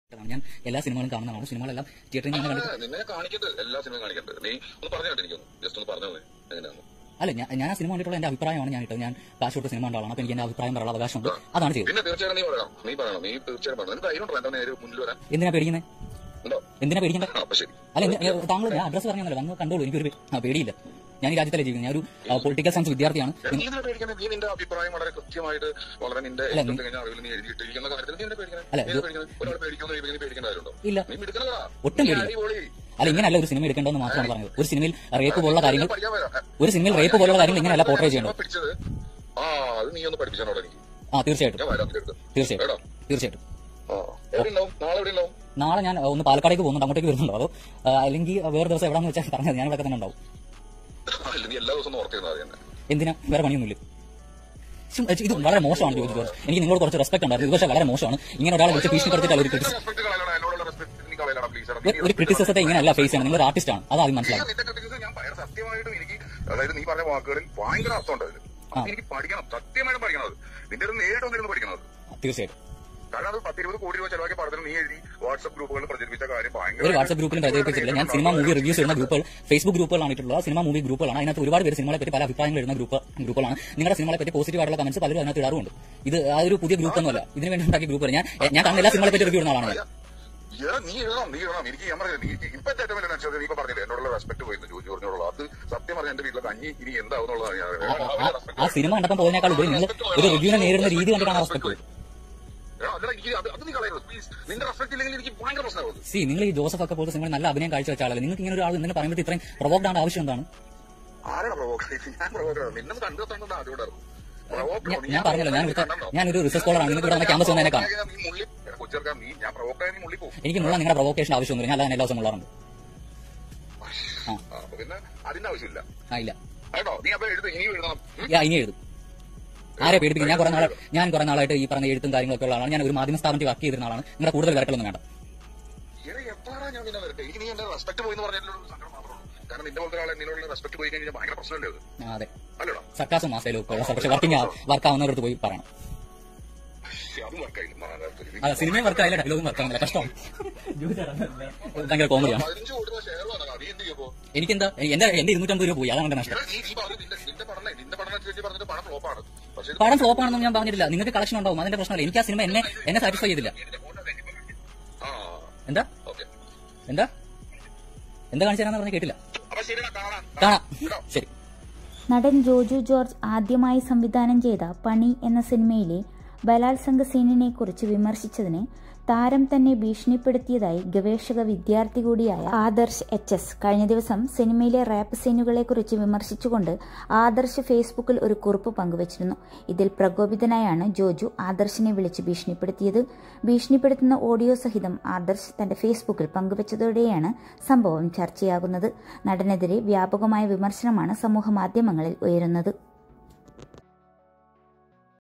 ഞാൻ എല്ലാ സിനിമകളും കാണുന്നതാണ് സിനിമകളെല്ലാം തിയേറ്ററിൽ നിന്ന് കണ്ടിട്ട് ആ, നിന്നെ കാണിക്കട്ടെ എല്ലാ സിനിമയും കാണിക്കട്ടെ നീ ഒന്ന് പറഞ്ഞു കേട്ടോ എനിക്കൊന്ന് ജസ്റ്റ് ഒന്ന് പറഞ്ഞു തന്നെ എങ്ങനെയാന്ന് അല്ല ഞാൻ ഞാൻ ആ സിനിമ കണ്ടിട്ടുള്ള എന്റെ അഭിപ്രായമാണ് ഞാൻ ഇട്ടത് ഞാൻ കാശ് കൊടുത്ത സിനിമ കണ്ട ആളാണ് അപ്പൊ എനിക്ക് എന്റെ അഭിപ്രായം പറയാനുള്ള അവകാശമുണ്ട് അതാണ് ചെയ്തത് പിന്നെ തീർച്ചയായും നീ പറയണം നീ പറയണം നീ തീർച്ചയായും പറയണം നിനക്ക് ധൈര്യം ഉണ്ടോ എന്റെ നേരെ മുന്നിൽ വരാൻ എന്തിനാ പേടിക്കുന്നത് ഉണ്ടോ എന്തിനാ പേടിക്കണ്ടേ ആ, അപ്പൊ ശരി അല്ല എന്ത്- ഏ, താങ്കൾ ഞാൻ അഡ്രസ് പറഞ്ഞല്ലോ വന്ന് കണ്ടോളൂ എനിക്കൊരു പേ- ആ, പേടിയില്ല ഞാൻ ഈ രാജ്യത്തല്ലേ ജീവിക്കുന്നത് ഞാൻ ഒരു പൊളിറ്റിക്കൽ സയൻസ് വിദ്യാർത്ഥിയാണ് എടാ, നീ എന്തിനാ പേടിക്കുന്നത് നീ നിന്റെ അഭിപ്രായം വളരെ കൃത്യമായിട്ട് വളരെ നിന്റെ അല്ല, ഏറ്റവും തികഞ്ഞ അറിവിൽ നീ എഴുതിയിട്ടിരിക്കുന്ന കാര്യത്തിൽ നീ എന്തിനാ പേടിക്കുന്നത് അല്ല, നീ എന്തിനാ പേടിക്കുന്നത് ഒരാൾ പേടിക്കുന്നു നീ പേടിക്കേണ്ട കാര്യമുണ്ടോ ഇല്ല നീ മിടുക്കണതാ ഒട്ടും പേടിയില്ല. അടിപൊളി അല്ല ഇങ്ങനെയല്ല ഒരു സിനിമ എടുക്കേണ്ടതെന്ന് മാത്രമാണ് പറഞ്ഞത് ഒരു സിനിമയിൽ റേപ്പ് പോലുള്ള കാര്യങ്ങൾ പഠിക്കാൻ വരാം. ഒരു സിനിമയിൽ റേപ്പ് പോലുള്ള കാര്യങ്ങൾ ഇങ്ങനെയല്ല പോർട്രേ ചെയ്യേണ്ടത് പിടിച്ചത് ആ അത് നീ ഒന്ന് പഠിപ്പിച്ചാണോ എനിക്ക് ആ തീർച്ചയായിട്ടും ഞാൻ വരാം നിന്റെ അടുത്ത് തീർച്ചയായിട്ടും എടാ തീർച്ചയായിട്ടും ആ എവിടെ ഉണ്ടാവും നാളെ എവിടെ ഉണ്ടാവും നാളെ ഞാൻ ഒന്ന് പാലക്കാടേക്ക് പോകുന്നുണ്ട് അങ്ങോട്ടേക്ക് വരുന്നുണ്ടോ അതോ ആ, അല്ലെങ്കിൽ വേറെ ദിവസം എവിടെയാണെന്ന് വെച്ചാൽ പറഞ്ഞത് ഞാൻ ഇവിടെ തന്നെ ഉണ്ടാവും അല്ല നീ എല്ലാ ദിവസവും ഓർത്തിരുന്നാൽ മതി എന്നെ എന്തിനാ വേറെ പണിയൊന്നുമില്ല ശ്ശും, ഇത് വളരെ മോശമാണ് ജോജി ജോർജ് എനിക്ക് നിങ്ങളോട് കുറച്ച് റെസ്പെക്ട് ഉണ്ടായിരുന്നു ഇത് പക്ഷേ വളരെ മോശമാണ് ഇങ്ങനെ ഒരാളെ വിളിച്ച് ഭീഷണിപ്പെടുത്തിയിട്ട് ഒരു ക്രിറ്റിസ് റെസ്പെക്ട് കളയണം എന്നോടുള്ള റെസ്പെക്ട് നീ കളയണം പ്ലീസ് ഒരു ക്രിറ്റിസിസത്തെ ഇങ്ങനെയല്ല ഫേസ് ചെയ്യണം നിങ്ങൾ ആർട്ടിസ്റ്റ് ആണ് അത് ആദ്യം മനസ്സിലാവും നിന്റെ criticism ഞാൻ ഭയങ്കര സത്യമായിട്ടും എനിക്ക് അതായത് നീ പറഞ്ഞ വാക്കുകളിൽ ഭയങ്കര അർത്ഥമുണ്ട് അതിൽ ആ. എനിക്ക് പഠിക്കണം സത്യമായിട്ടും പഠിക്കണം അത് നിന്റെ അടുത്ത് നേരിട്ട് വന്നിരുന്ന് പഠിക്കണം അത് തീർച്ചയായിട്ടും കാരണം അത് പത്തിരുപത് കോടി രൂപ ചെലവാക്കിയ പടത്തിന് നീ എഴുതി വാട്സ്ആപ്പ് ഗ്രൂപ്പുകളിൽ പ്രചരിപ്പിച്ച കാര്യം ഒരു വാട്സ്ആപ്പ് ഗ്രൂപ്പിലും പ്രചരിപ്പിച്ചിട്ടില്ല ഞാൻ സിനിമ മൂവി റിവ്യൂസ് ഇടുന്ന ഗ്രൂപ്പുകൾ ഫേസ്ബുക്ക് ഗ്രൂപ്പുകളാണ് ഇട്ടുള്ളത് സിനിമ മൂവി ഗ്രൂപ്പുകളാണ് അതിനകത്ത് ഒരുപാട് പേര് സിനിമകളെ പറ്റി പല അഭിപ്രായങ്ങൾ ഇടുന്ന ഗ്രൂപ്പ് ഗ്രൂപ്പുകളാണ് നിങ്ങളുടെ സിനിമകളെ പറ്റി പോസിറ്റീവ് ആയിട്ടുള്ള കമന്റ്സ് പലരും അതിനകത്ത് ഇടാറുണ്ട് ഇത് ആ ഒരു പുതിയ ഗ്രൂപ്പ് ഒന്നുമല്ല ഇതിന് വേണ്ടി ഉണ്ടാക്കിയ ഗ്രൂപ്പ് ഞാൻ ഞാൻ കാണുന്ന എല്ലാ സിനിമകളെ പറ്റി റിവ്യൂ ഇടുന്ന ആളാണ് ഞാൻ ഏ, നീ എഴുതണം നീ എഴുതണം എനിക്ക് ഞാൻ പറഞ്ഞില്ല നീ ഇപ്പൊ ഏറ്റവും വലിയ മനസ്സിലാക്കി നീ ഇപ്പൊ പറഞ്ഞില്ലേ എന്നോടുള്ള റെസ്പെക്ട് പോയിരുന്നു ജോജി ജോർജിനോടുള്ള അത് സത്യം പറഞ്ഞ എന്റെ വീട്ടിലെ കഞ്ഞി ഇനി എന്താവുന്നുള്ളതാണ് ഞാൻ ആ- ആ സിനിമ കണ്ടപ്പോൾ പോയതിനേക്കാൾ ഉപരി നിങ്ങൾ ഒരു റിവ്യൂവിനെ നേരിടുന്ന രീതി കണ്ടിട്ടാണ് റെസ്പെക്ട് എടാ, അതിനെ എനിക്ക് അത് അത് നീ കളയരുത് പ്ലീസ് നിന്റെ റെസ്പെക്ട് ഇല്ലെങ്കിൽ എനിക്ക് ഭയങ്കര പ്രശ്നമാവും സി നിങ്ങൾ ഈ ജോസഫ് ഒക്കെ പോലത്തെ സിനിമ നല്ല അഭിനയം കാഴ്ചവെച്ച ആളല്ലേ നിങ്ങൾക്ക് ഇങ്ങനെ ഒരു ആൾ എന്തെങ്കിലും പറയുമ്പോൾ ഇത്രയും പ്രൊവോക്ഡ് ആവേണ്ട ആവശ്യം എന്താണ് ആരാണ് പ്രൊവോക്ക് ഞാൻ പ്രൊവോക്ക് നിന്നെ കണ്ടെത്തേണ്ടത് ആദ്യമായിട്ടായിരുന്നു പ്രൊവോക്ക് ഞാൻ- ഞാൻ പറഞ്ഞല്ലോ ഞാൻ ഇവിടുത്തെ ഞാനൊരു റിസർച്ച് സ്കോളറാണ് നിങ്ങൾക്ക് ഇവിടെ ക്യാമ്പസ് വന്ന് എന്നെ കാണാം നീ മുള്ളി കൊച്ചേർക്കാൻ നീ ഞാൻ പ്രൊവോക്കായ നീ മുള്ളി പോകും എനിക്ക് മുള്ള നിങ്ങളുടെ പ്രൊവോക്കേഷൻ ആവശ്യമൊന്നുമില്ല ഞാൻ അല്ലാതെ എല്ലാ ദിവസം ഉള്ളാറുണ്ട് ആ. അപ്പൊ പിന്നെ അതിന്റെ ആവശ്യമില്ല ആ ഇല്ല കേട്ടോ നീ അപ്പൊ എഴുതി ഇനിയും എഴുതണം ഉം? യാ, ഇനി എഴുതും ആരെ പേടിപ്പിക്കും ഞാൻ കുറെ നാളെ ഞാൻ കുറെ നാളായിട്ട് ഈ പറഞ്ഞ എഴുത്തും കാര്യങ്ങളൊക്കെ ഉള്ള ആളാണ് ഞാൻ ഒരു മാധ്യമ സ്ഥാപനത്തിൽ വർക്ക് ചെയ്തിരുന്ന ആളാണ് നിങ്ങളുടെ കൂടുതൽ വിരട്ടലൊന്നും വേണ്ട എടാ, എപ്പോഴാ ഞാൻ നിന്നെ വരട്ടെ എനിക്ക് നീ എന്റെ റെസ്പെക്ട് പോയി എന്ന് പറഞ്ഞാലും സങ്കടം മാത്രമേ ഉള്ളൂ കാരണം നിന്റെ പോലത്തെ ആളെ നിന്നോടുള്ള റെസ്പെക്ട് പോയി കഴിഞ്ഞാൽ ഭയങ്കര പ്രശ്നമല്ലേ അത് ആ, അതെ അല്ലടാ സർക്കാസും മാസയിലും ഒക്കെ ഉള്ള പക്ഷെ വർക്കിംഗ് വർക്ക് ആവുന്നവരടുത്ത് പോയി പറയണം അതും വർക്കായില്ല അതെ സിനിമയും വർക്ക് ആയില്ല ഡയലോഗും വർക്ക് ആവുന്നില്ല കഷ്ടം ഭയങ്കര കോമഡിയാണ് പതിനഞ്ച് കോടി ഷെയർ വന്നതാ നീ എന്ത് ചെയ്യപ്പോ എനിക്കെന്താ എന്റെ എന്റെ ഇരുന്നൂറ്റമ്പത് രൂപ പോയി അതാണ് എന്റെ നഷ്ടം എടാ, നീ നീ പറഞ്ഞു നിന്റെ നിന്റെ പഠനം നിന്റെ പഠനം അനുസരിച്ച് പറഞ്ഞിട്ട് പണം ഫ്ലോപ്പാണ് പക്ഷേ ഇത് പടം ഫ്ലോപ്പ് ആണെന്നും ഞാൻ പറഞ്ഞിട്ടില്ല നിങ്ങൾക്ക് കളക്ഷൻ ഉണ്ടാവും അതിന്റെ പ്രശ്നമല്ല എനിക്ക് ആ സിനിമ എന്നെ എന്നെ സാറ്റിസ്ഫൈ ചെയ്തില്ല ആ എന്താ ഓക്കെ എന്താ എന്താ കാണിച്ചു തരാന്ന് പറഞ്ഞ് കേട്ടില്ല അപ്പൊ ശരിടാ കാണാം കാണാം ശരി നടൻ ജോജു ജോർജ് ആദ്യമായി സംവിധാനം ചെയ്ത പണി എന്ന സിനിമയിലെ ബലാത്സംഗ സീനിനെക്കുറിച്ച് വിമർശിച്ചതിന് താരം തന്നെ ഭീഷണിപ്പെടുത്തിയതായി ഗവേഷക വിദ്യാർത്ഥി കൂടിയായ ആദർശ് എച്ച് എസ് കഴിഞ്ഞ ദിവസം സിനിമയിലെ റാപ്പ് സീനുകളെക്കുറിച്ച് വിമർശിച്ചുകൊണ്ട് ആദർശ് ഫേസ്ബുക്കിൽ ഒരു കുറിപ്പ് പങ്കുവച്ചിരുന്നു ഇതിൽ പ്രകോപിതനായാണ് ജോജു ആദർശിനെ വിളിച്ച് ഭീഷണിപ്പെടുത്തിയത് ഭീഷണിപ്പെടുത്തുന്ന ഓഡിയോ സഹിതം ആദർശ് തന്റെ ഫേസ്ബുക്കിൽ പങ്കുവച്ചതോടെയാണ് സംഭവം ചർച്ചയാകുന്നത് നടനെതിരെ വ്യാപകമായ വിമർശനമാണ് സമൂഹ മാധ്യമങ്ങളിൽ ഉയരുന്നത്